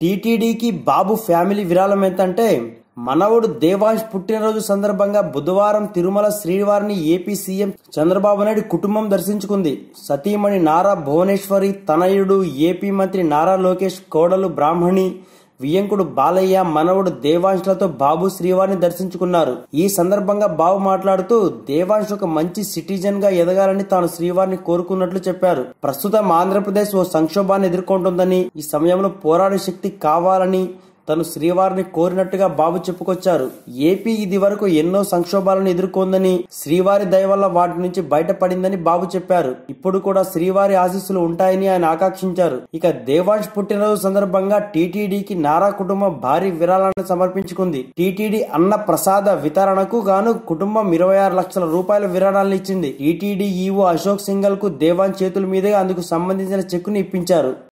టీటీడీకి బాబు ఫ్యామిలీ విరాళం ఎంతంటే మనవడు దేవాంశ్ పుట్టినరోజు సందర్భంగా బుధవారం తిరుమల శ్రీవారిని ఏపీ సీఎం చంద్రబాబు నాయుడు కుటుంబం దర్శించుకుంది సతీమణి నారా భువనేశ్వరి తనయుడు ఏపీ మంత్రి నారా లోకేష్ కోడలు బ్రాహ్మణి వియంకుడు బాలయ్య మనవడు దేవాంశ్లతో బాబు శ్రీవారిని దర్శించుకున్నారు ఈ సందర్భంగా బాబు మాట్లాడుతూ దేవాంశ్ ఒక మంచి సిటిజన్ గా ఎదగాలని తాను శ్రీవారిని కోరుకున్నట్లు చెప్పారు ప్రస్తుతం ఆంధ్రప్రదేశ్ ఓ సంక్షోభాన్ని ఎదుర్కొంటుందని ఈ సమయంలో పోరాడే శక్తి కావాలని తను శ్రీవారిని కోరినట్టుగా బాబు చెప్పుకొచ్చారు ఏపీ ఇది వరకు ఎన్నో సంక్షోభాలను ఎదుర్కొందని శ్రీవారి దయ వల్ల వాటి నుంచి బయటపడిందని బాబు చెప్పారు ఇప్పుడు కూడా శ్రీవారి ఆశీస్సులు ఉంటాయని ఆయన ఆకాంక్షించారు ఇక దేవాంశ్ పుట్టినరోజు సందర్భంగా టీటీడీకి నారా కుటుంబం భారీ విరాళాలను సమర్పించుకుంది టీటీడీ అన్న ప్రసాద వితరణకు గాను కుటుంబం ఇరవై ఆరు లక్షల రూపాయల విరాళాలను ఇచ్చింది టీటీడీ ఈవో అశోక్ సింగల్ కు దేవాన్ చేతుల మీదుగా అందుకు సంబంధించిన చెక్కుని ఇప్పించారు